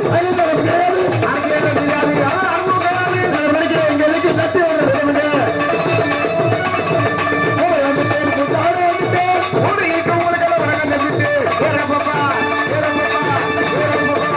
ஐநூத்தி கிடையாது அங்கே தெரியாது ஆனால் அன்பு கிடையாது நான் படிக்கிறேன் எங்களுக்கு சத்தி ஒன்று வேணுங்க ஓ, வந்துட்டேன், கூட்டாளி வந்துட்டேன். ஊரு இருக்க ஊருக்கெல்லாம் வணக்கம் தெரிவித்து, ஏறப்பப்பா, ஏறப்பப்பா, ஏறப்பப்பா.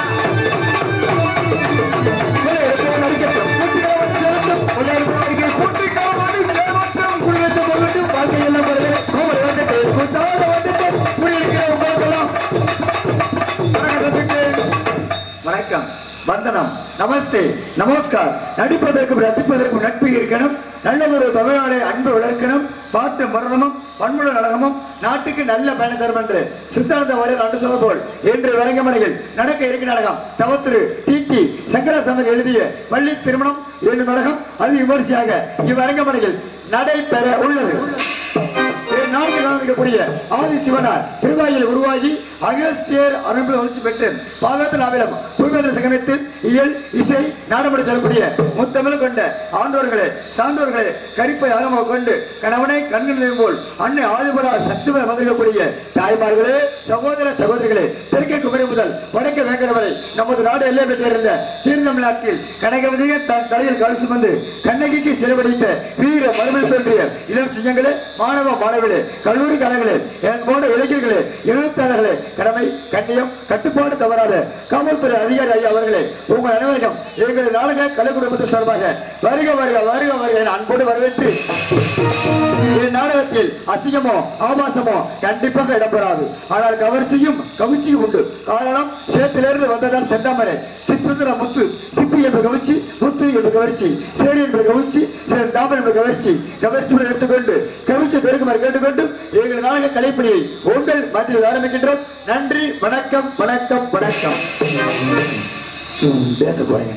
ஏ, எப்போ நடிக்கட்டும். கூட்டுக்களை வந்து சேரட்டும். கொள்ளையர் போனவருக்கு கூட்டுக்களை வந்து சேரட்டும். குடியிருக்க போகட்டும். வாழ்க்கையெல்லாம் வருது. கோமரி வந்துட்டு, கூட்டாளி வந்துட்டு, குடியிருக்கிற உங்களுக்கெல்லாம் வணக்கம் தெரிவித்து, வணக்கம் வந்தனம் நமஸ்தே நமஸ்கார் நடிப்பதற்கும் ரசிப்பதற்கும் நட்பு இருக்கணும் நல்லதொரு தொழிலாளை அன்பு வளர்க்கணும் பாட்டு மரணமும் பண்புள்ள நலகமும் நாட்டுக்கு நல்ல பயணம் தரும் என்று சித்தானந்த வாரியர் அன்று சொல்ல போல் இன்று வரங்கமனையில் நடக்க இருக்க நாடகம் தவத்திரு டிடி சங்கரசாமி எழுதிய பள்ளி திருமணம் என்னும் நாடகம் அது விமர்சையாக இவ்வரங்கமனையில் நடைபெற உள்ளது நான்கு நடக்கக்கூடிய ஆதி சிவனார் திருவாயில் உருவாகி அகஸ்தியர் அருள் வளர்ச்சி பெற்று பாகத்த நாவிலம் பூர்வேந்திர சங்கமித்து இயல் இசை நாடமுறை சொல்லக்கூடிய முத்தமிழ் கொண்ட ஆண்டோர்களே சான்றோர்களே கரிப்பை ஆழமாக கொண்டு கணவனை கண்கள் போல் அன்னை ஆதிபரா சக்திமய வந்திருக்கக்கூடிய தாய்மார்களே சகோதர சகோதரிகளே தெற்கே குமரி முதல் வடக்கே வேங்கட வரை நமது நாடு எல்லை பெற்றிருந்த தீர்ந்தமிழ்நாட்டில் கனகவதிக தன் தலையில் கல் சுமந்து கண்ணகிக்கு செலவழித்த வீர மறுமை தோன்றிய இளம் சிங்கங்களே மாணவ மாணவிகளே கல்லூரி கலைகளே என் போன்ற இளைஞர்களே எழுத்தாளர்களே கடமை கண்ணியம் கட்டுப்பாடு தவறாத காவல்துறை அதிகாரி ஐயா அவர்களே உங்கள் அனைவருக்கும் எங்களது நாடக கலை குடும்பத்தின் சார்பாக வருக வருக வருக வருக என அன்போடு வரவேற்று என் நாடகத்தில் அசிங்கமோ ஆபாசமோ கண்டிப்பாக இடம்பெறாது ஆனால் கவர்ச்சியும் கவிச்சியும் உண்டு காரணம் சேத்திலிருந்து வந்ததான் செந்தாமரை சிப்பிந்திர முத்து சிப்பி என்பது கவிச்சி முத்து என்பது கவர்ச்சி சேரி என்பது கவிச்சி தாமரை என்பது கவர்ச்சி கவர்ச்சியுடன் எடுத்துக்கொண்டு கவிச்சி பெருக்குமாறு கேட்டுக்கொண்டு எங்கள் நாடக கலைப்பணியை உங்கள் மத்தியில் ஆரம்பிக்கின்றோம் நன்றி வணக்கம் வணக்கம் வணக்கம் ம், பேச போறீங்க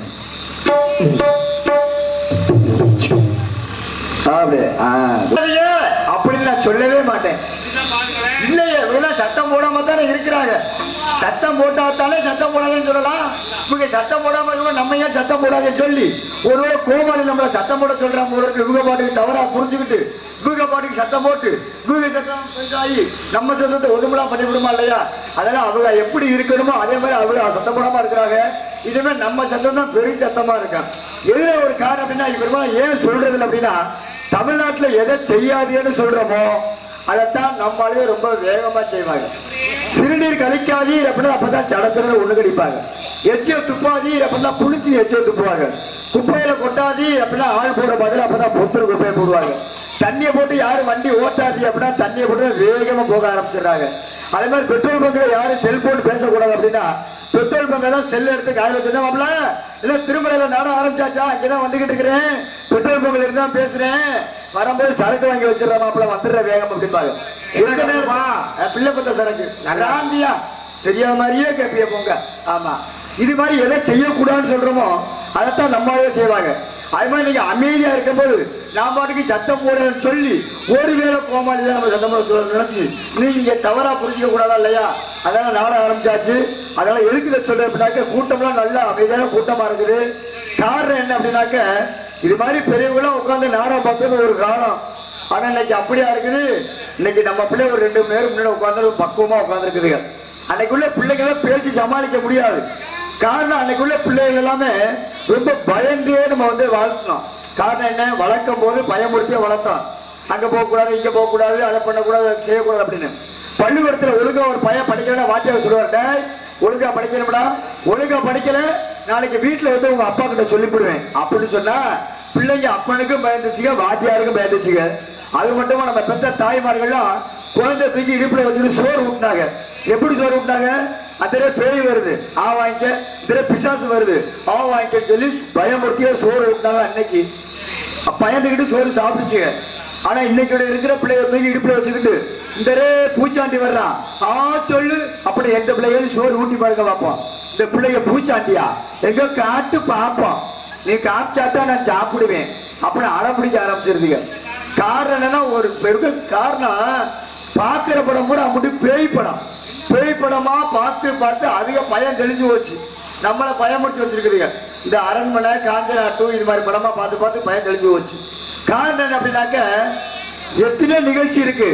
அப்படியே ஆ. இல்லையே, அப்படின்னு நான் சொல்லவே மாட்டேன் இல்லையே இவங்க சத்தம் போடாம தானே இருக்கிறாங்க சத்தம் போட்டா தானே சத்தம் போடாதுன்னு சொல்லலாம் இவங்க சத்தம் போடாம இருக்கணும் நம்ம ஏன் சத்தம் போடாதுன்னு சொல்லி ஒருவேளை கோமாளி நம்மள சத்தம் போட சொல்றாங்க ஒரு இவங்க பாட்டுக்கு தவறா புரிஞ்சுக்கிட்டு இவங்க பாட்டுக்கு சத்தம் போட்டு இவங்க சத்தம் பெருசாகி நம்ம சத்தத்தை ஒண்ணுமெல்லாம் பண்ணி விடுமா இல்லையா அதெல்லாம் அவங்க எப்படி இருக்கணுமோ அதே மாதிரி அவங்க சத்தம் போடாம இருக்கிறாங்க இதுவே நம்ம சத்தம் தான் பெரிய சத்தமா இருக்கும் எதுல ஒரு காரணம் அப்படின்னா இவங்க ஏன் சொல்றது இல்லை அப்படின்னா தமிழ்நாட்டுல எதை செய்யாதேன்னு சொல்றோமோ அதைத்தான் நம்மளாலே ரொம்ப வேகமா செய்வாங்க சிறுநீர் கழிக்காதீர் அப்படின்னா அப்பதான் சடச்சடன்னு ஒண்ணு கடிப்பாங்க எச்சிய துப்பாதீர் அப்படின்னா புளிச்சு எச்சிய துப்புவாங்க குப்பையில கொட்டாதீர் அப்படின்னா ஆள் போற பதில் அப்பதான் பொத்துரு குப்பையை போடுவாங்க தண்ணியை போட்டு யாரும் வண்டி ஓட்டாதீ அப்படின்னா தண்ணியை போட்டு தான் வேகமா போக ஆரம்பிச்சிடுறாங்க அதே மாதிரி பெட்ரோல் பங்க்ல யாரும் செல்போன் பேசக்கூடாது அப்படின்னா பெட்ரோல் பங்க் தான் செல் எடுத்து காய வச்சிருந்தா மாப்பிள இல்ல திருமலையில நாட ஆரம்பிச்சாச்சா இங்கதான் வந்துகிட்டு இருக்கிறேன் பெட்ரோல் பங்க்ல இருந்தா பேசுறேன் வரும்போது சரக்கு வாங்கி வச்சிடற மாப்பிள வந்துடுற வேகம் அப்படிம்பாங்க எந்த நேரமா பிள்ளை பத்த சரக்கு நல்லாந்தியா தெரியாத மாதிரியே கேப்பிய போங்க ஆமா இது மாதிரி எதை செய்யக்கூடாதுன்னு சொல்றோமோ அதைத்தான் நம்மளாலே செய்வாங்க அது மாதிரி நீங்க அமைதியா இருக்கும்போது நான் பாட்டுக்கு சத்தம் போடுறேன்னு சொல்லி ஒருவேளை கோமாளி தான் நம்ம சத்தம் போட சொல்ல நினைச்சு நீங்க இங்க தவறா புரிஞ்சுக்க கூடாதா இல்லையா அதனால நாடகம் ஆரம்பிச்சாச்சு அதனால எதுக்கு இதை சொல்றேன் அப்படின்னாக்க கூட்டம்லாம் நல்லா அமைதியான கூட்டமா இருக்குது காரணம் என்ன அப்படின்னாக்க இது மாதிரி பெரியவங்களும் உட்கார்ந்து நாடகம் பார்த்தது ஒரு காலம் ஆனா இன்னைக்கு அப்படியா இருக்குது இன்னைக்கு நம்ம பிள்ளை ஒரு ரெண்டு மணி நேரம் முன்னாடி உட்காந்து பக்குவமா உட்காந்துருக்குதுங்க அன்னைக்குள்ள பிள்ளைகளை பேசி சமாளிக்க முடியாது காரணம் அன்னைக்குள்ள பிள்ளைகள் எல்லாமே ரொம்ப பயந்தே நம்ம வந்து வளர்த்தணும் காரணம் என்ன வளர்க்கும் போது பயமுறுத்தியே வளர்த்தோம் அங்க போக கூடாது இங்க போக கூடாது அதை பண்ணக்கூடாது அதை செய்யக்கூடாது அப்படின்னு பள்ளிக்கூடத்துல ஒழுங்கா ஒரு பையன் படிக்கலன்னா வாத்தியார் சொல்லுவார் "டேய், ஒழுங்கா படிக்கணும்டா ஒழுங்கா படிக்கல நாளைக்கு வீட்டுல வந்து உங்க அப்பா கிட்ட சொல்லிவிடுவேன் அப்படின்னு சொன்னா பிள்ளைங்க அப்பனுக்கும் பயந்துச்சுங்க வாத்தியாருக்கும் பயந்துச்சுங்க அது மட்டுமா நம்ம பெத்த தாய்மார்கள்லாம் குழந்தை தூக்கி இடுப்புல வச்சுட்டு சோறு ஊட்டினாங்க எப்படி சோறு ஊட்டினாங்க அதிலே பேய் வருது ஆ வாங்கிக்க இதிலே பிசாசு வருது ஆ வாங்கிக்கன்னு சொல்லி பயமுறுத்தியே சோறு ஊட்டினாங்க அன்னைக்கு பயந்துக்கிட்டு சோறு சாப்பிடுச்சுங்க ஆனா இன்னைக்கு இருக்கிற பிள்ளைய தூக்கி இடுப்புல வச்சுக்கிட்டு இந்த பூச்சாண்டி வர்றான் ஆ சொல்லு அப்படி எந்த பிள்ளைகளும் சோறு ஊட்டி பாருங்க பார்ப்போம் இந்த பிள்ளைங்க பூச்சாண்டியா எங்க காட்டு பார்ப்போம் நீ காமிச்சாதான் நான் சாப்பிடுவேன் அப்படின்னு அடம் பிடிக்க ஆரம்பிச்சிருதுங்க காரணம் என்னன்னா ஒரு பெருக்க காரணம் பார்க்கிற படம் கூட அப்படி பேய் படம் பேய் படமா பார்த்து பார்த்து அதிக பயம் தெளிஞ்சு போச்சு நம்மளை பயமுறுத்தி வச்சிருக்குதுங்க இந்த அரண்மனை காஞ்சனா டூ இது மாதிரி படமா பார்த்து பார்த்து பயம் தெளிஞ்சு போச்சு காரணம் என்ன அப்படின்னாக்க எத்தனை நிகழ்ச்சி இருக்கு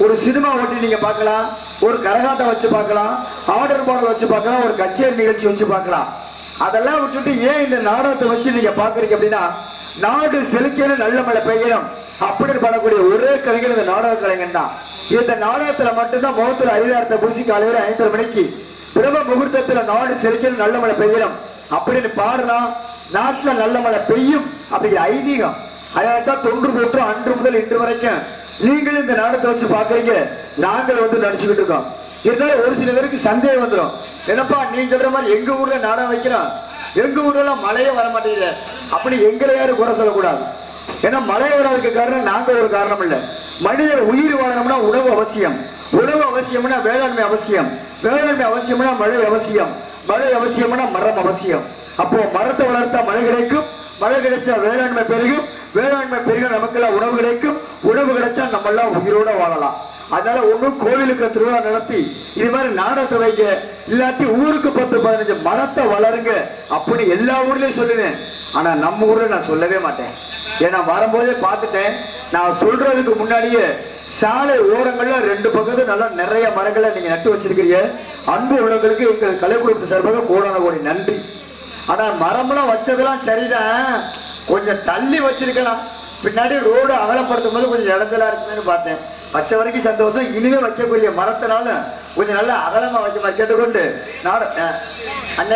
ஒரு சினிமா ஓட்டி நீங்க பார்க்கலாம் ஒரு கரகாட்டம் வச்சு பார்க்கலாம் ஆர்டர் பாடல் வச்சு பார்க்கலாம் ஒரு கச்சேரி நிகழ்ச்சி வச்சு பார்க்கலாம் அதெல்லாம் விட்டுட்டு ஏன் இந்த நாடகத்தை வச்சு நீங்க பாக்குறீங்க அப்படின்னா நாடு செலுக்கணும் நல்ல மழை பெய்யணும் அப்படின்னு பாடக்கூடிய ஒரே கலைஞர் இந்த நாடக கலைஞன் தான் இந்த நாடகத்துல மட்டும்தான் முகத்துல அரிதாரத்தை பூசி காலையில ஐந்தரை மணிக்கு பிரம்ம முகூர்த்தத்துல நாடு செலுக்கணும் நல்ல மழை பெய்யணும் அப்படின்னு பாடுனா நாட்டுல நல்ல மழை பெய்யும் அப்படிங்கிற ஐதீகம் அதான் தொன்று தொற்று அன்று முதல் இன்று வரைக்கும் நீங்களும் இந்த நாடகத்தை வச்சு பாக்குறீங்க நாங்கள் வந்து நடிச்சுக்கிட்டு இருக்கோம் இருந்தாலும் ஒரு சில பேருக்கு சந்தேகம் வந்துடும் என்னப்பா நீ சொல்ற மாதிரி எங்க ஊர்ல நாடகம் வைக்கிறோம் எங்க ஊர்ல எல்லாம் மழையே வர மாட்டேங்குது அப்படி எங்களை யாரும் குறை சொல்லக்கூடாது ஏன்னா மழை வராதுக்கு காரணம் நாங்க ஒரு காரணம் இல்ல மனிதர் உயிர் வாழணும்னா உணவு அவசியம் உணவு அவசியம்னா வேளாண்மை அவசியம் வேளாண்மை அவசியம்னா மழை அவசியம் மழை அவசியம்னா மரம் அவசியம் அப்போ மரத்தை வளர்த்தா மழை கிடைக்கும் மழை கிடைச்சா வேளாண்மை பெருகும் வேளாண்மை பெருக நமக்கெல்லாம் உணவு கிடைக்கும் உணவு கிடைச்சா நம்ம எல்லாம் உயிரோட வாழலாம் அதனால ஒண்ணும் கோவிலுக்கு திருவிழா நடத்தி இது மாதிரி நாடகத்தை வைங்க இல்லாட்டி ஊருக்கு பத்து பதினஞ்சு மரத்தை வளருங்க அப்படி எல்லா ஊர்லயும் சொல்லுவேன் ஆனா நம்ம ஊர்ல நான் சொல்லவே மாட்டேன் ஏன்னா வரும்போதே பார்த்துட்டேன் நான் சொல்றதுக்கு முன்னாடியே சாலை ஓரங்கள்ல ரெண்டு பக்கத்தும் நல்லா நிறைய மரங்களை நீங்க நட்டு வச்சிருக்கிறீங்க அன்பு உள்ளவங்களுக்கு எங்கள் கலைக்குழுப்பு சார்பாக கோடான கோடி நன்றி ஆனா மரம்லாம் வச்சதெல்லாம் சரிதான் கொஞ்சம் தள்ளி வச்சிருக்கலாம் பின்னாடி ரோடு அகலப்படுத்தும் போது கொஞ்சம் இடத்துல இருக்குமேனு பார்த்தேன் வச்ச வரைக்கும் சந்தோஷம் இனிமே வைக்கக்கூடிய மரத்தினால கொஞ்சம் நல்லா அகலமா வைக்க மாதிரி கேட்டுக்கொண்டு நாடு அஹ், அண்ணே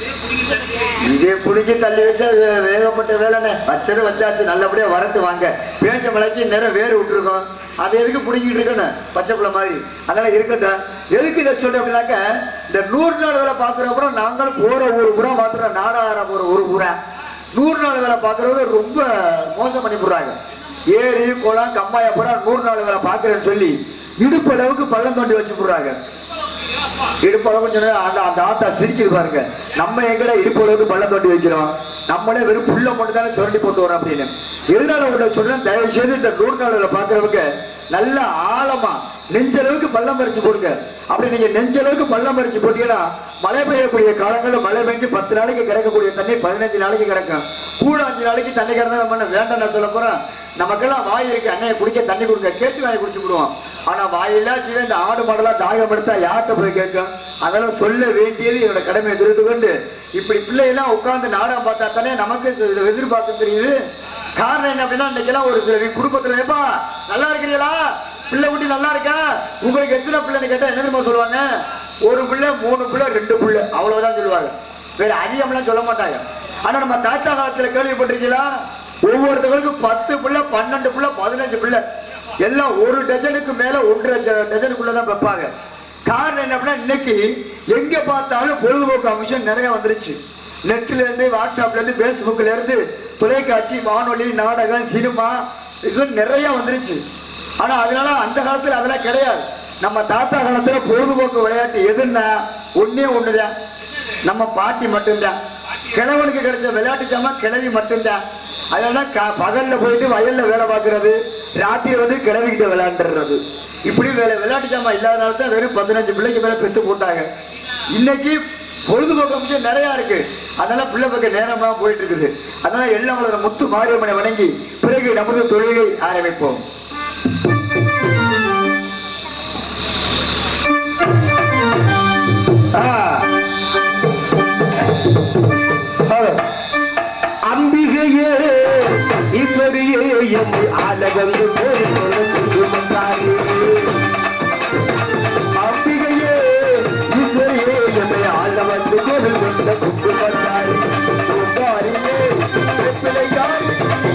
இதே புடிஞ்சு தள்ளி வச்சா அது வேகப்பட்ட வேலைண்ணே வச்சது வச்சாச்சு நல்லபடியா வரட்டு வாங்க பேஞ்ச மலைக்கு நிறைய வேறு விட்டுருக்கோம் அது எதுக்கு பிடிங்கிட்டு இருக்கணும் பச்சை பிள்ளை மாதிரி அதெல்லாம் இருக்கட்டும் எதுக்கு இதை சொல்றேன் அப்படின்னாக்க இந்த நூறு நாள் வேலை பார்க்குற அப்புறம் நாங்களும் போற ஊர் பூரா மாத்திரம் நாடார போற ஒரு ஊரா நூறு நாள் வேலை பார்க்கறது ரொம்ப மோசம் பண்ணி போடுறாங்க ஏரி குளம் கம்மாயா பூரா நூறு நாள் வேலை பார்க்கறேன்னு சொல்லி இடுப்பு அளவுக்கு பள்ளம் தோண்டி வச்சு போடுறாங்க இடுப்பு அளவுக்கு சொன்னா அந்த அந்த ஆத்தா சிரிக்குது பாருங்க நம்ம எங்கடா இடுப்பு அளவுக்கு பள்ளம் தோண்டி வைக்கிறோம் நம்மளே வெறும் புல்ல மட்டும் தானே சுரண்டி போட்டு வரோம் அப்படின்னு எதனால உங்களை சொல்றேன் தயவு செய்து இந்த நூறு நாளில் பாக்குறவங்க நல்ல ஆழமா நெஞ்சளவுக்கு பள்ளம் பறிச்சு போடுங்க அப்படி நீங்க நெஞ்சளவுக்கு பள்ளம் பறிச்சு போட்டீங்கன்னா மழை பெய்யக்கூடிய காலங்களில் மழை பெஞ்சு பத்து நாளைக்கு கிடைக்கக்கூடிய தண்ணி பதினஞ்சு நாளைக்கு கிடைக்கும் கூட அஞ்சு நாளைக்கு தண்ணி கிடந்தா நம்ம என்ன வேண்டாம் நான் சொல்ல போறேன் நமக்கெல்லாம் வாய் இருக்கு அண்ணையை குடிக்க தண்ணி கொடுங்க கேட்டு வாங்கி குடிச்சு விடுவோம் ஆனா வாயில்லா ஜீவன் இந்த ஆடு மாடெல்லாம் தாகம் எடுத்தா யார்கிட்ட போய் கேட்கும் அதெல்லாம் சொல்ல வேண்டியது என்னோட கடமையை தெரிந்து கொண்டு இப்படி பிள்ளைகள்லாம் உட்கார்ந்து நாடகம் பார்த்தா தானே நமக்கு சில எதிர்பார்க்க தெரியுது காரணம் என்ன அப்படின்னா இன்னைக்கெல்லாம் ஒரு சில குடும்பத்துல ஏப்பா நல்லா இருக்கிறீங்களா பிள்ளை குட்டி நல்லா இருக்கா உங்களுக்கு எத்தனை பிள்ளைன்னு கேட்டா என்ன தெரியுமா சொல்லுவாங்க ஒரு பிள்ளை மூணு பிள்ளை ரெண்டு பிள்ளை அவ்வளவுதான் சொல்லுவாங்க வேற அதிகம்லாம் சொல்ல மாட்டாங்க ஆனா நம்ம தாத்தா காலத்துல கேள்விப்பட்டிருக்கீங்களா ஒவ்வொருத்தவங்களுக்கும் பத்து பிள்ளை பன்னெண்டு பிள்ளை பதினஞ்சு பிள்ளை எல்லாம் ஒரு டஜனுக்கு மேல ஒன்றரை டஜ- டஜனுக்குள்ளதான் வைப்பாங்க காரணம் என்ன அப்படின்னா இன்னைக்கு எங்க பார்த்தாலும் பொழுதுபோக்கு அம்சம் நிறைய வந்துருச்சு நெட்ல இருந்து வாட்ஸ்அப்ல இருந்து பேஸ்புக்ல இருந்து தொலைக்காட்சி வானொலி நாடகம் சினிமா இது நிறைய வந்துருச்சு ஆனா அதனால அந்த காலத்துல அதெல்லாம் கிடையாது நம்ம தாத்தா காலத்துல பொழுதுபோக்கு விளையாட்டு எதுன்னா ஒண்ணே ஒண்ணுதான் நம்ம பாட்டி மட்டும்தான் கிழவனுக்கு கிடைச்ச விளையாட்டு ஜாமான் கிழவி மட்டும்தான் அதெல்லாம் க- பகல்ல போயிட்டு வயல்ல வேலை பார்க்கறது ராத்திரி வந்து கிழவிக்கிட்ட விளையாண்டுறது இப்படி வேலை விளையாட்டு ஜாமான் இல்லாதனால தான் வெறும் பதினஞ்சு பிள்ளைக்கு மேல பெத்து போட்டாங்க இன்னைக்கு பொழுதுபோக்கு அம்சம் நிறைய இருக்கு அதனால பிள்ளை பக்கம் நேரம்லாம் போயிட்டு இருக்குது அதனால எல்லாம் வளர முத்து மாரியம்மனை வணங்கி பிறகு நமது தொழிலை ஆரம்பிப்போம் அம்பிகையே இப்படியே எம்மை ஆள வந்து குடும்பத்தாரே அம்பிகையே இப்படியே எம்மை ஆள வந்து கொண்ட குடும்பத்தாரே குடும்பாரியே பிள்ளையாரி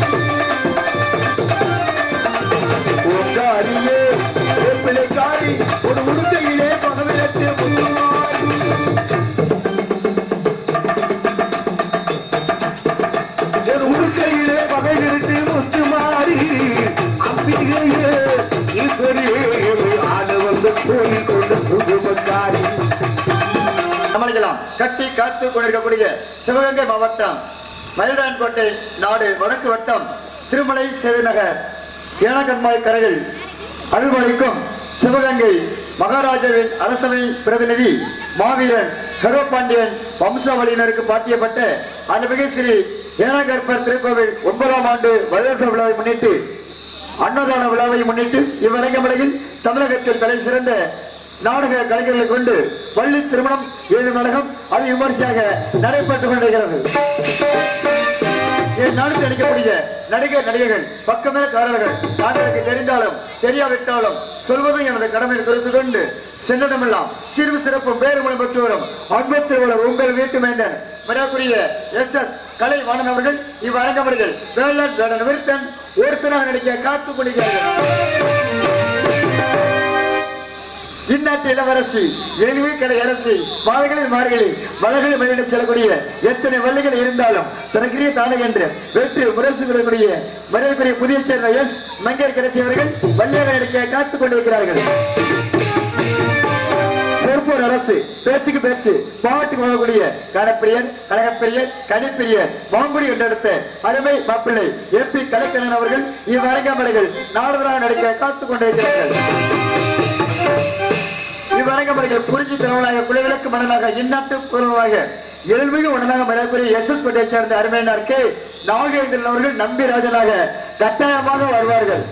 உங்காரியே பிள்ளைக்காரி ஒரு உடுக்கையிலே பகவிலத்து முத்துமாரி ஒரு உடுக்கையிலே பகை நிறுத்தி முத்து மாறி அம்பிகையே இப்படியே ஆட வந்து கோயில் கொண்ட குடும்பக்காரி சமாளிக்கலாம் கட்டி காத்து கொண்டிருக்கக்கூடிய சிவகங்கை மாவட்டம் மயிலான்கோட்டை நாடு வடக்கு வட்டம் திருமலை சேதுநகர் ஏனகன்மாய் கரையில் அருள்பாலிக்கும் சிவகங்கை மகாராஜாவின் அரசவை பிரதிநிதி மாவீரன் ஹரோபாண்டியன் வம்சாவளியினருக்கு பாத்தியப்பட்ட அருள்மிகு ஸ்ரீ ஏனகற்பர் திருக்கோவில் ஒன்பதாம் ஆண்டு வரவேற்பு விழாவை முன்னிட்டு அன்னதான விழாவை முன்னிட்டு இவ்வரங்கமடையில் தமிழகத்தில் தலை சிறந்த நாடக கலைஞர்களை கொண்டு பள்ளி திருமணம் ஏழு நாடகம் அது விமர்சையாக நடைபெற்றுக் கொண்டிருக்கிறது என் நாளுக்கு நடிக்கக்கூடிய நடிகர் நடிகைகள் பக்கமேலக்காரர்கள் தாங்களுக்கு தெரிந்தாலும் தெரியாவிட்டாலும் சொல்வதும் எனது கடமையை குறித்து கொண்டு சென்னிடமெல்லாம் சிறு சிறப்பும் பேருமளம் பெற்று வரும் அன்பத்தில் உங்கள் வீட்டு மேந்தன் மரியாதைக்குரிய எஸ் எஸ் கலை வாணன் அவர்கள் இவ்வரங்கமடிகள் வேளன் வேடன் விருத்தன் ஒருத்தராக நடிக்க காத்துக் கொள்கிறார்கள் இந்நாட்டு இளவரசி எளிமை கடை அரசி மாலைகளில் மார்கழி மலர்களில் மகிழ்ந்து செல்லக்கூடிய எத்தனை வள்ளிகள் இருந்தாலும் தனக்குரிய தானே என்று வெற்றி முரசு கொள்ளக்கூடிய மரியாதைக்குரிய புதிய சேர்ந்த எஸ் மங்கர் கரசி அவர்கள் வள்ளியாக நடிக்க காத்துக் கொண்டிருக்கிறார்கள் பொறுப்போர் அரசு பேச்சுக்கு பேச்சு பாட்டுக்கு வரக்கூடிய கணப்பிரியர் கழகப்பிரியர் கணிப்பிரியர் மாங்குடி என்றெடுத்த அருமை மாப்பிள்ளை எம்பி கலைக்கண்ணன் அவர்கள் இவ்வரங்கமடைகள் நாடுதலாக நடிக்க காத்துக் கொண்டிருக்கிறார்கள் இவ்வரங்கமடைகள் குறிஞ்சி திருவிழாக குழுவிளக்கு மணலாக இந்நாட்டு புலனாக எழுமிகு உடனாக மரியாதைக்குரிய எஸ் எஸ் கோட்டையை சேர்ந்த அருமையினார் கே நாகேந்திரன் அவர்கள் நம்பி ராஜனாக கட்டாயமாக வருவார்கள்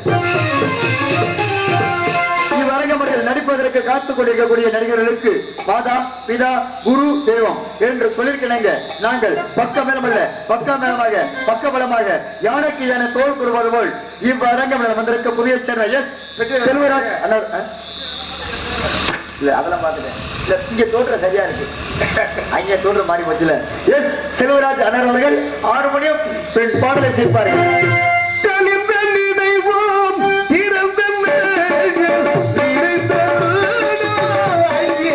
இவ்வரங்கமடையில் நடிப்பதற்கு காத்துக் கொண்டிருக்கக்கூடிய நடிகர்களுக்கு மாதா பிதா குரு தெய்வம் என்று சொல்லியிருக்கிறாங்க நாங்கள் பக்க மேலமல்ல பக்க மேலமாக பக்க பலமாக யானைக்கு யானை தோல் கூறுவது போல் இவ்வரங்கமடையில் வந்திருக்க புதிய சேர்ந்த எஸ் செல்வராஜ் அண்ணா அஹ்? இல்ல அதெல்லாம் பார்த்துட்டேன் இல்ல இங்க தோற்ற சரியா இருக்கு அங்க தோற்ற மாறி போச்சுல எஸ் செல்வராஜ் அண்ணர் அவர்கள் ஆறு மணியும் பின் பாடலை சேர்ப்பார்கள் கனிந்த நினைவோம் திறந்த மேகம் நினைத்தருளோ ஐயே.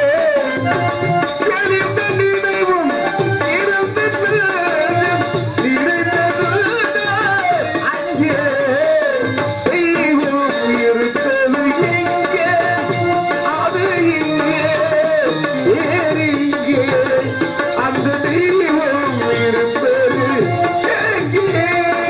கனிந்த நினைவோம் திறந்த மேகம் நினைத்தருளோ ஐயே. தெய்வம் இருப்பது எங்கே? அது இங்கே, வேறு இங்கே. அந்த தெய்வம் இருப்பது எங்கே?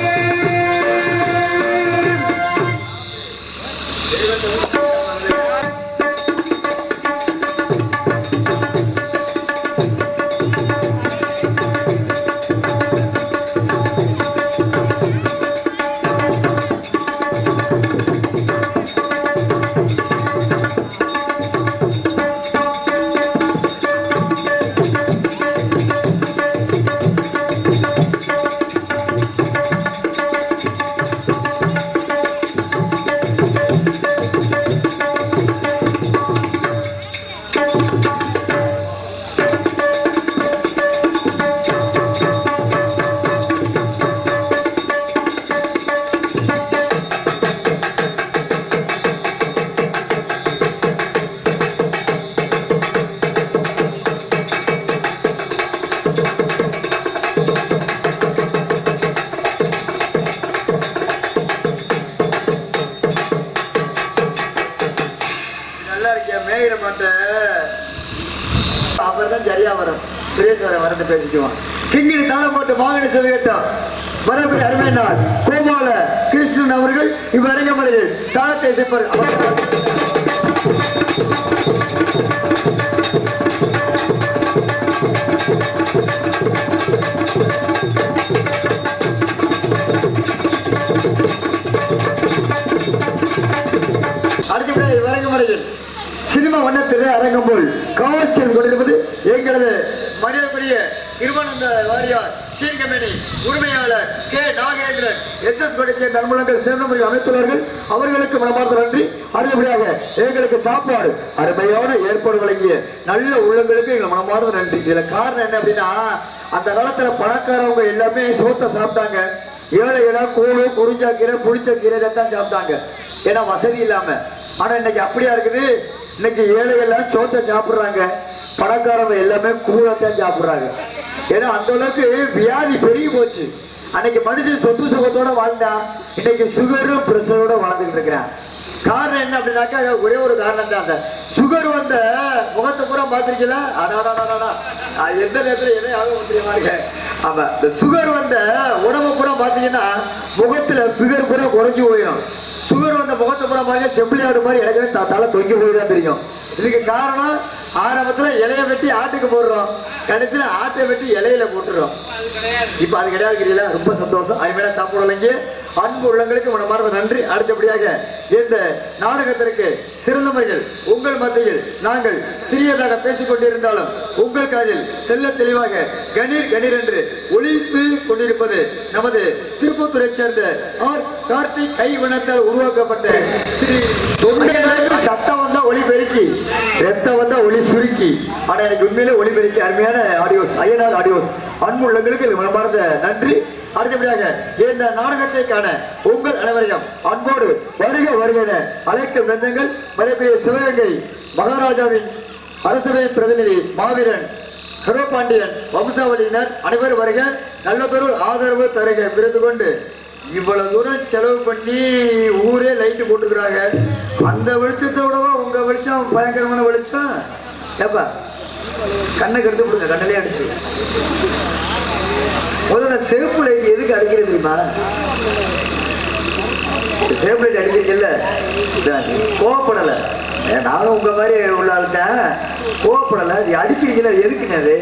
நல்லா இருக்கியா மேயிற மாட்ட அவர் தான் சரியா வரும் சுரேஷ் வர வரந்து பேசிக்குவான் கிங்கிணி தாளம் போட்டு வாகன செவியட்டம் வரக்கூடிய அருமையினார் கோபால கிருஷ்ணன் அவர்கள் இவ்வரங்கமலையில் தாளத்தை இசைப்பார் அடுத்தபடியாக இவ்வரங்கமலையில் சினிமா வண்ணத்திலே அரங்கம் போல் காட்சியில் கொண்டிருப்பது எங்களது மரியாதைக்குரிய இருவானந்த வாரியார் சீர்கமேனி உரிமையாளர் கே நாகேந்திரன் எஸ் எஸ் கொடை சேர்ந்த நண்பர்கள் சிறந்த முறையில் அமைத்துள்ளார்கள் அவர்களுக்கு மனமார்ந்த நன்றி அடுத்தபடியாக எங்களுக்கு சாப்பாடு அருமையான ஏற்பாடு வழங்கிய நல்ல உள்ளங்களுக்கு எங்கள் மனமார்ந்த நன்றி இதுல காரணம் என்ன அப்படின்னா அந்த காலத்துல பணக்காரவங்க எல்லாமே சோத்தை சாப்பிட்டாங்க ஏழைகளா கூழு குறிஞ்சாக்கீரை புளிச்சக்கீரை இதைத்தான் சாப்பிட்டாங்க ஏன்னா வசதி இல்லாம ஆனா இன்னைக்கு அப்படியா இருக்குது இன்னைக்கு ஏழைகள்லாம் சோத்தை சாப்பிடுறாங்க பணக்காரங்க எல்லாமே கூழத்தான் சாப்பிடுறாங்க ஏன்னா அந்த அளவுக்கு வியாதி பெருகி போச்சு அன்னைக்கு மனுஷன் சொத்து சுகத்தோட வாழ்ந்தா இன்னைக்கு சுகரும் பிரஷரோட வாழ்ந்துகிட்டு இருக்கிறான் காரணம் என்ன அப்படின்னாக்கா ஒரே ஒரு காரணம் தான் அந்த சுகர் வந்த முகத்தை பூரா பார்த்திருக்கீங்களா அடாடாடாடா அது எந்த நேரத்துல என்ன ஆகும் தெரியுமா இருக்கு ஆமா இந்த சுகர் வந்த உடம்பு பூரா பார்த்தீங்கன்னா முகத்துல ஃபிகர் பூரா குறைஞ்சு போயிடும் சுகர் வந்த முகத்தை பூரா பாருங்க செம்பிளி ஆடு மாதிரி எனக்கு த- தலை தொங்கி போய்தான் தெரியும் இதுக்கு காரணம் ஆரம்பத்துல இலைய வெட்டி ஆட்டுக்கு போடுறோம் கடைசியில ஆட்டை வெட்டி இலையில போட்டுறோம் இப்ப அது கிடையாது ரொம்ப சந்தோஷம் அருமையான சாப்பிடலைங்க அன்பு உள்ளங்களுக்கு மனமார்ந்த நன்றி அடுத்தபடியாக இந்த நாடகத்திற்கு சிறந்தவர்கள் உங்கள் மத்தியில் நாங்கள் சிறியதாக பேசிக் கொண்டிருந்தாலும் உங்கள் காதில் தெல்ல தெளிவாக கணீர் கணீர் என்று ஒளித்து கொண்டிருப்பது நமது திருப்பத்தூரை சேர்ந்த ஆர் கார்த்திக் கைவினத்தால் உருவாக்கப்பட்ட ஸ்ரீ தொண்டைகளுக்கு சத்தம் வந்தா ஒளி பெருக்கி ரத்தம் வந்தா ஒளி சுருக்கி ஆனா எனக்கு உண்மையிலே ஒளி பெருக்கி அருமையான ஆடியோஸ் ஐயனார் ஆடியோஸ் அன்புள்ளங்களுக்கு மனமார்ந்த நன்றி அடுத்தபடியாக இந்த நாடகத்தை காண உங்கள் அனைவரையும் அன்போடு வருக வருக என அழைக்கும் நெஞ்சங்கள் மதிப்பிய சிவகங்கை மகாராஜாவின் அரசவை பிரதிநிதி மாவீரன் கருப்பாண்டியன் வம்சாவளியினர் அனைவரும் வருக நல்லதொரு ஆதரவு தருக விருது கொண்டு இவ்வளவு தூரம் செலவு பண்ணி ஊரே லைட்டு போட்டுக்கிறாங்க அந்த வெளிச்சத்தை விடவா உங்க வெளிச்சம் பயங்கரமான வெளிச்சம் ஏப்பா கண்ணை கெடுத்து விடுங்க கண்ணிலே அடிச்சு முதல்ல செருப்பு லைட் எதுக்கு அடிக்கிறது தெரியுமா இந்த செருப்பு லைட் அடிக்கிறீங்கல்ல கோவப்படலை ஏன் நானும் உங்க மாதிரி உள்ள ஆள் தான் கோவப்படலை அது அடிக்கிறீங்கல்ல அது எதுக்குங்க அது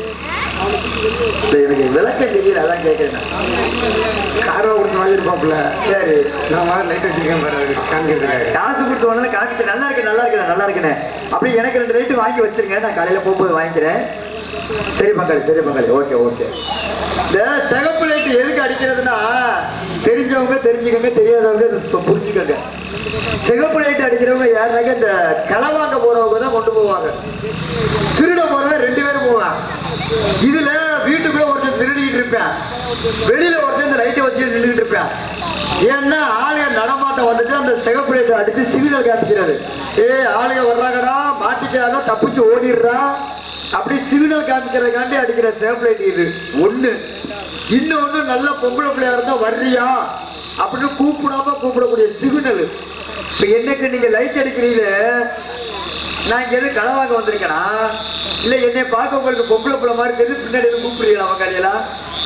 இல்ல, எனக்கு விளக்கம் தெரியல அதான் கேட்கிறேன் கார்வா கொடுத்து வாங்கியிருப்பாப்புல சரி நான் மாதிரி லைட் வச்சிருக்கேன் பாரு காமிக்கிறதுக்காக காசு கொடுத்து வாங்கல காமிச்சு நல்லா இருக்கு நல்லா இருக்கு நல்லா இருக்குண்ணே அப்படியே எனக்கு ரெண்டு லைட்டு வாங்கி வச்சிருங்க நான் காலையில போகும்போது வாங்கிக்கிறேன் சரி பங்காளி சரி பங்காளி ஓகே ஓகே இந்த சிகப்பு லைட் எதுக்கு அடிக்கிறதுனா தெரிஞ்சவங்க தெரிஞ்சுக்கங்க தெரியாதவங்க இது இப்ப புரிஞ்சுக்கங்க சிகப்பு லைட் அடிக்கிறவங்க யாருனாக்க இந்த களை வாங்க போறவங்க தான் கொண்டு போவாங்க திருட போறவன் ரெண்டு பேரும் போவான் இதுல வீட்டுக்குள்ள ஒருத்தன் திருடிக்கிட்டு இருப்பேன் வெளியில ஒருத்தன் இந்த லைட்டை வச்சு நின்றுட்டு இருப்பேன் ஏன்னா ஆளுங்க நடமாட்டம் வந்துட்டு அந்த சிகப்பு லைட்டை அடிச்சு சிக்னல் காமிக்கிறது ஏ ஆளுங்க வர்றாங்கடா மாட்டிக்கிறாங்க தப்பிச்சு ஓடிடுறா அப்படி சிக்னல் காமிக்கிறதுக்காண்டி அடிக்கிற சிகப்பு லைட் இது ஒண்ணு இன்னொன்னு நல்ல பொம்பளை பிள்ளையா இருந்தா வர்றியா அப்படின்னு கூப்பிடாம கூப்பிடக்கூடிய சிக்னல் இப்ப என்னக்கு நீங்க லைட் அடிக்கிறீங்களே நான் இங்க எது களை வாங்க வந்திருக்கேனா இல்ல என்னை பார்க்க உங்களுக்கு பொம்பளை பிள்ளை மாதிரி தெரியுது பின்னாடி எதுவும் கூப்பிடுறீங்களா அவங்க கடையெல்லாம்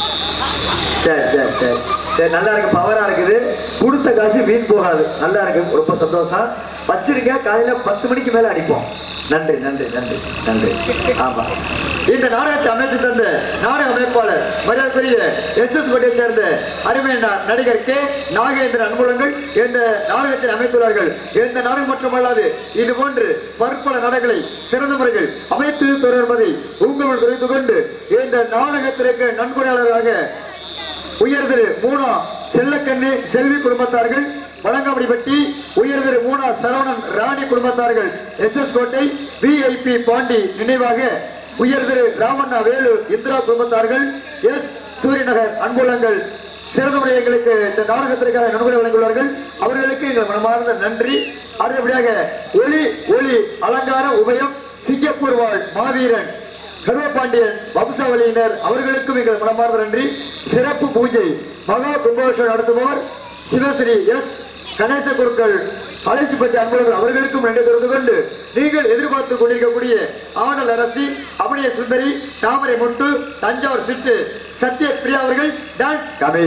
சரி சரி சரி சரி நல்லா இருக்கு பவரா இருக்குது கொடுத்த காசு வீண் போகாது நல்லா இருக்கு ரொம்ப சந்தோஷம் வச்சிருக்க காலையில பத்து மணிக்கு மேல அடிப்போம் நன்றி நன்றி நன்றி நன்றி ஆமா இந்த நாடகத்தை அமைத்து தந்த நாடக அமைப்பாளர் மரியாதைக்குரிய எஸ் எஸ் கோட்டையை சேர்ந்த அருமையினார் நடிகர் கே நாகேந்திர அன்புலங்கள் இந்த நாடகத்தை அமைத்துள்ளார்கள் இந்த நாடகம் மட்டுமல்லாது இது போன்று பற்பல நாடகங்களை சிறந்த முறைகள் அமைத்து தொடர்வதை உங்களுடன் தெரிவித்துக் கொண்டு இந்த நாடகத்திற்கு நன்கொடையாளராக உயர்திரு மூணா செல்லக்கண்ணி செல்வி குடும்பத்தார்கள் வழங்காமடிப்பட்டி உயர்திரு மூணா சரவணன் ராணி குடும்பத்தார்கள் S S Kottai VIP Pandi நினைவாக உயர்திரு ராமண்ணா வேலு இந்திரா குடும்பத்தார்கள் எஸ் சூரியநகர் அன்புலங்கள் சிறந்த முறை எங்களுக்கு இந்த நாடகத்திற்காக நன்கொடை வழங்கியுள்ளார்கள் அவர்களுக்கு எங்கள் மனமார்ந்த நன்றி அடுத்தபடியாக ஒளி ஒளி அலங்கார உபயம் சிங்கப்பூர் வாழ் மாவீரன் கருவப்பாண்டியன் வம்சாவளியினர் அவர்களுக்கும் எங்கள் மனமார்ந்த நன்றி சிறப்பு பூஜை மகா கும்பாபிஷேகம் நடத்துபவர் சிவஸ்ரீ எஸ் கணேச குருக்கள் அழைச்சிப்பட்டி அன்பர்கள் அவர்களுக்கும் நன்றி தெரிந்து கொண்டு நீங்கள் எதிர்பார்த்து கொண்டிருக்கக்கூடிய ஆனல் அரசி அமணிய சுந்தரி தாமரை முட்டு தஞ்சாவூர் சிட்டு சத்ய பிரியா அவர்கள் டான்ஸ் கதை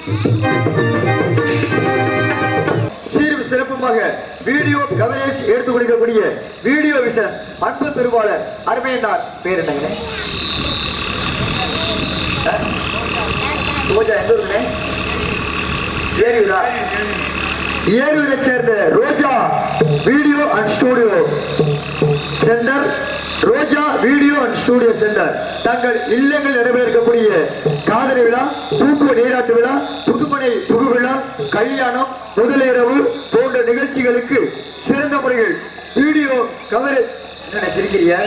சீரும் சிறப்புமாக வீடியோ கவரேஜ் எடுத்துக் கொடுக்கக்கூடிய வீடியோ விஷன் அன்பு திருவாளர் அருமையனார் பேர் என்னங்க பூஜா எந்த ஊருங்க ஏரியூரா ஏரியூரை சேர்ந்த Roja video and studio centre Roja video and studio centre தங்கள் இல்லங்கள் நடைபெற இருக்கக்கூடிய காதலி விழா பூப்பு நீராட்டு விழா புதுமனை புகு விழா கல்யாணம் முதலிரவு போன்ற நிகழ்ச்சிகளுக்கு சிறந்த முறைகள் வீடியோ கவரேஜ் என்ன சிரிக்கிறியா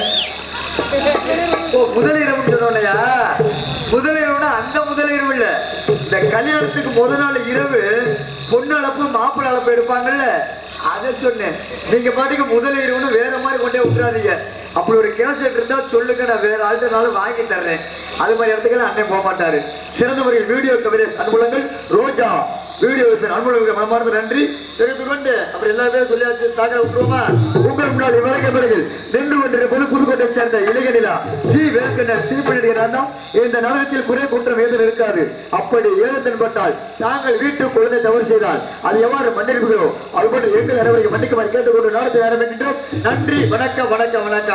ஓ முதலிரவுன்னு சொன்னோம்லையா முதலிரவுனா அந்த முதலிரவு இல்ல இந்த கல்யாணத்துக்கு முத நாள் இரவு பொண்ணு அளப்பு மாப்பிள்ளை அளப்பு எடுப்பாங்கல்ல அதை சொன்னேன் நீங்க பாட்டுக்கு முதலிரவுன்னு வேற மாதிரி கொண்டே விட்டுறாதீங்க அப்படி ஒரு கேசட் இருந்தா சொல்லுங்க நான் வேற ஆள்கிட்டனாலும் வாங்கி தர்றேன் அது மாதிரி இடத்துக்கெல்லாம் அண்ணன் போக மாட்டாரு சிறந்த முறையில் வீடியோ கவரேஜ் அனுகூலங்கள் ரோஜா வீடியோ அனுகூலங்களுக்கு மனமார்ந்த நன்றி தெரிவித்துக் கொண்டு அப்படி எல்லா பேரும் சொல்லியாச்சு தாக்கல விட்டுருவோமா உங்கள் முன்னால் இவரங்க பிறகு நின்று கொண்டிருப்பது புதுக்கோட்டை சேர்ந்த இளைஞனிலா ஜி வேல்கண்ணன் சிரிப்பு நடிகர் தான் இந்த நாடகத்தில் குறை குற்றம் ஏதும் இருக்காது அப்படி ஏது தென்பட்டால் தாங்கள் வீட்டு குழந்தை தவறு செய்தால் அது எவ்வாறு மன்னிருப்பீர்களோ அது போன்று எங்கள் நடவடிக்கை மன்னிக்குமாறு கேட்டுக்கொண்டு நாடகத்தை ஆரம்பிக்கின்றோம் நன்றி வணக்கம் வணக்கம் வணக்கம்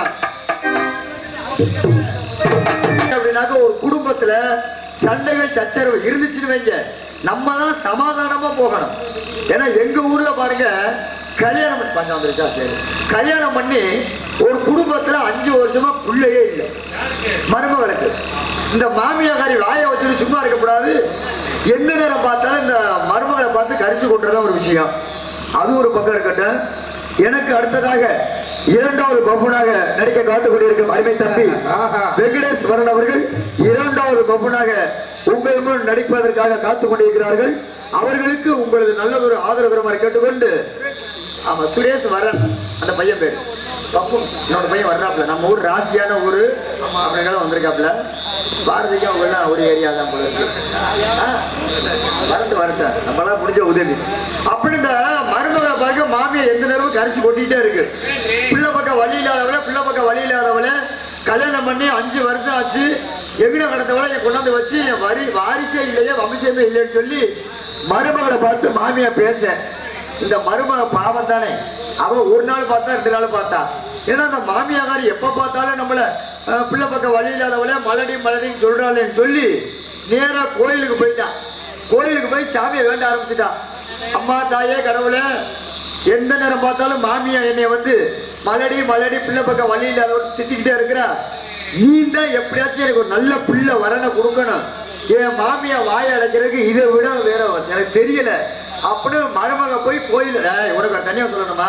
அப்படின்னாக்க ஒரு குடும்பத்துல சண்டைகள் சச்சரவு இருந்துச்சுன்னு வைங்க நம்ம தான் சமாதானமா போகணும் ஏன்னா எங்க ஊர்ல பாருங்க கல்யாணம் பண்ணி- பஞ்சம் வந்துருச்சா சரி கல்யாணம் பண்ணி ஒரு குடும்பத்துல அஞ்சு வருஷமா பிள்ளையே இல்லை மருமகளுக்கு இந்த மாமியாக்காரி வாயை வச்சுட்டு சும்மா இருக்கக்கூடாது எந்த நேரம் பார்த்தாலும் இந்த மருமகளை பார்த்து கரிச்சு கொண்டுறதா ஒரு விஷயம் அது ஒரு பக்கம் இருக்கட்டும் எனக்கு அடுத்ததாக இரண்டாவது பப்புனாக நடிக்க காத்துக் கொண்டிருக்கும் அருமை தம்பி ஆஹா. வெங்கடேஸ்வரன் அவர்கள் இரண்டாவது பப்புனாக உங்கள் முன் நடிப்பதற்காக காத்துக் கொண்டிருக்கிறார்கள் அவர்களுக்கு உங்களது நல்லதொரு ஆதரவு தருமாறு கேட்டுக்கொண்டு ஆமா சுரேஷ் வரன் அந்த பையன் பேரு பப்பு என்னோட பையன் வர்றாப்ல நம்ம ஊர் ராசியான ஊரு அப்படிங்கிற வந்திருக்காப்ல பாரதிக்கு அவங்க ஒரு ஏரியா தான் போல இருக்கு ஆ, வரட்டும் வரட்டும் நம்மளாம் முடிஞ்ச உதவி அப்படி இந்த மருமகளை பார்க்க மாமியை எந்த நேரமும் கரைச்சி கொட்டிக்கிட்டே இருக்கு பிள்ளை பக்கம் வழி இல்லாதவள பிள்ளை பக்கம் வழி இல்லாதவள கல்யாணம் பண்ணி அஞ்சு வருஷம் ஆச்சு எங்கன கடந்தவளை என் கொண்டாந்து வச்சு என் வரி வாரிசே இல்லையே வம்சமே இல்லைன்னு சொல்லி மருமகளை பார்த்து மாமியா பேச இந்த மருமக பாவம் தானே அவ ஒரு நாள் பார்த்தா ரெண்டு நாள் பார்த்தா ஏன்னா அந்த மாமியாகாரி எப்ப பார்த்தாலும் நம்மள அஹ், பிள்ளை பக்கம் வழி இல்லாதவளே மலடி மலடின்னு சொல்றாளேன்னு சொல்லி நேரா கோயிலுக்கு போயிட்டான் கோயிலுக்கு போய் சாமியை வேண்ட ஆரம்பிச்சுட்டான் அம்மா தாயே கடவுளே எந்த நேரம் பார்த்தாலும் மாமியா என்னை வந்து மலடி மலடி பிள்ளை பக்கம் வழி இல்லாதவன் திட்டிக்கிட்டே இருக்கிறா நீ தான் எப்படியாச்சும் எனக்கு ஒரு நல்ல பிள்ளை வரனை கொடுக்கணும் என் மாமியா வாயை அடைக்கிறதுக்கு இதை விட வேற எனக்கு தெரியல அப்படின்னு மருமக போய் கோயில் டேய், உனக்கு ஒரு தனியா சொல்லணுமா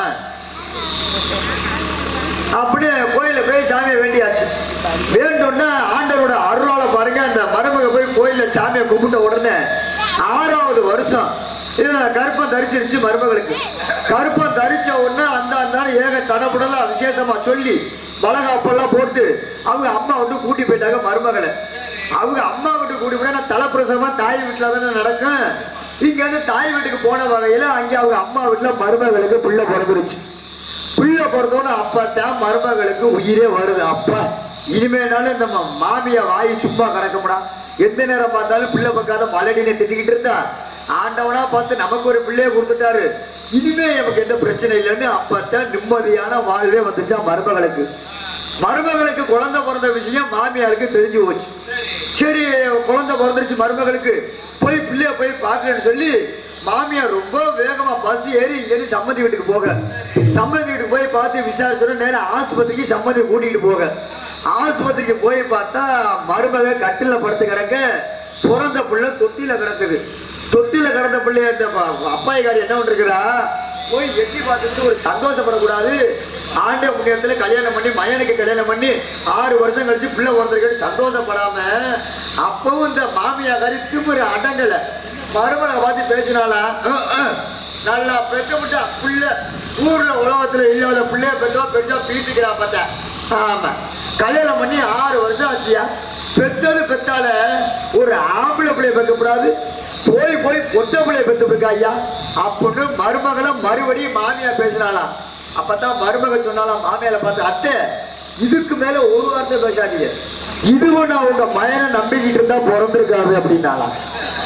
அப்படியே கோயில போய் சாமியை வேண்டியாச்சு வேண்டோன்னா ஆண்டவரோட அருளால பாருங்க அந்த மருமக போய் கோயில்ல சாமியை கும்பிட்ட உடனே ஆறாவது வருஷம் இது கருப்பம் தரிச்சிருச்சு மருமகளுக்கு கருப்பம் தரிச்ச உடனே அந்த அந்த ஏக தடபுடலாம் விசேஷமா சொல்லி வளகாப்பெல்லாம் போட்டு அவங்க அம்மா விட்டு கூட்டி போயிட்டாங்க மருமகளை அவங்க அம்மா வீட்டுக்கு கூட்டி போனா தலைப்பிரசவமா தாய் வீட்டுல தானே நடக்கும் இங்க இருந்து தாய் வீட்டுக்கு போன வகையில அங்க அவங்க அம்மா வீட்டுல மருமகளுக்கு பிள்ளை பிறந்துருச்சு பிள்ளை பிறந்தோன்னு அப்பத்தான் மருமகளுக்கு உயிரே வருது அப்பா இனிமேனாலும் நம்ம மாமியா வாய் சும்மா கிடக்கும்டா எந்த நேரம் பார்த்தாலும் பிள்ளை பக்காத மலடினை திட்டிக்கிட்டு இருந்தா ஆண்டவனா பார்த்து நமக்கு ஒரு பிள்ளைய கொடுத்துட்டாரு இனிமே நமக்கு எந்த பிரச்சனை இல்லைன்னு அப்பத்தான் நிம்மதியான வாழ்வே வந்துச்சா மருமகளுக்கு மருமகளுக்கு குழந்தை பிறந்த விஷயம் மாமியாருக்கு தெரிஞ்சு போச்சு சரி குழந்தை பிறந்துருச்சு மருமகளுக்கு போய் பிள்ளைய போய் பார்க்கறேன்னு சொல்லி மாமியார் ரொம்ப வேகமா பஸ் ஏறி இங்கேருந்து சம்மதி வீட்டுக்கு போக சம்மதி வீட்டுக்கு போய் பார்த்து விசாரிச்சோட நேரம் ஆஸ்பத்திரிக்கு சம்மதி கூட்டிகிட்டு போக ஆஸ்பத்திரிக்கு போய் பார்த்தா மருமக கட்டில படுத்து கிடக்க பிறந்த பிள்ளை தொட்டில கிடக்குது தொட்டில கிடந்த பிள்ளைய இந்த ப- அப்பாய்காரி என்ன பண்ணிருக்கிறா போய் எட்டி பார்த்துட்டு ஒரு சந்தோஷப்படக்கூடாது ஆண்ட புண்ணியத்துல கல்யாணம் பண்ணி மயனுக்கு கல்யாணம் பண்ணி ஆறு வருஷம் கழிச்சு பிள்ளை பிறந்திருக்கேன்னு சந்தோஷப்படாம அப்பவும் இந்த மாமியாக்காரி திமுறை அடங்கல மருமனை பார்த்து பேசினாளா அஹ், அஹ். நல்லா பெத்த விட்டா புள்ள ஊர்ல உலகத்துல இல்லாத பிள்ளைய பெத்தவா பெருசா பீத்துக்கிறா பார்த்தா ஆமா கல்யாணம் பண்ணி ஆறு வருஷம் ஆச்சியா பெத்தது பெத்தால ஒரு ஆம்பளை பிள்ளைய பெக்கக்கூடாது போய் போய் பொத்த பிள்ளைய பெத்து இருக்கா ஐயா அப்படின்னு மருமகளை மறுபடியும் மாமியா பேசினாலாம் அப்பதான் மருமக சொன்னாலாம் மாமியால பார்த்து அத்தை இதுக்கு மேல ஒரு வார்த்தை பேசாதீங்க இதுவும் நான் உங்க மயனை நம்பிக்கிட்டு இருந்தா பிறந்திருக்காது அப்படின்னாலாம்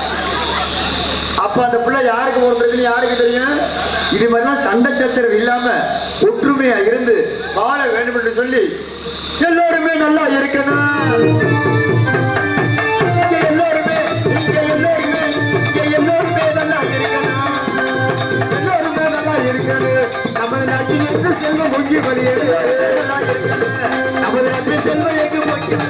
அப்ப அந்த பிள்ளை யாருக்கு பிறந்திருக்குன்னு யாருக்கு தெரியும் இது மாதிரிலாம் சண்டை சச்சரவு இல்லாம ஒற்றுமையா இருந்து வாழ வேண்டும் என்று சொல்லி எல்லாருமே நல்லா இருக்கணும் இங்க எல்லாருமே இங்க எல்லாருமே இங்க எல்லாருமே நல்லா இருக்கணும் எல்லாருமே நல்லா இருக்கணும் நமது நாட்டில் இருந்து செல்வம் பொங்கி வருகிறது நல்லா இருக்கணும் நமது நாட்டில் செல்வம் எங்கு போகிறது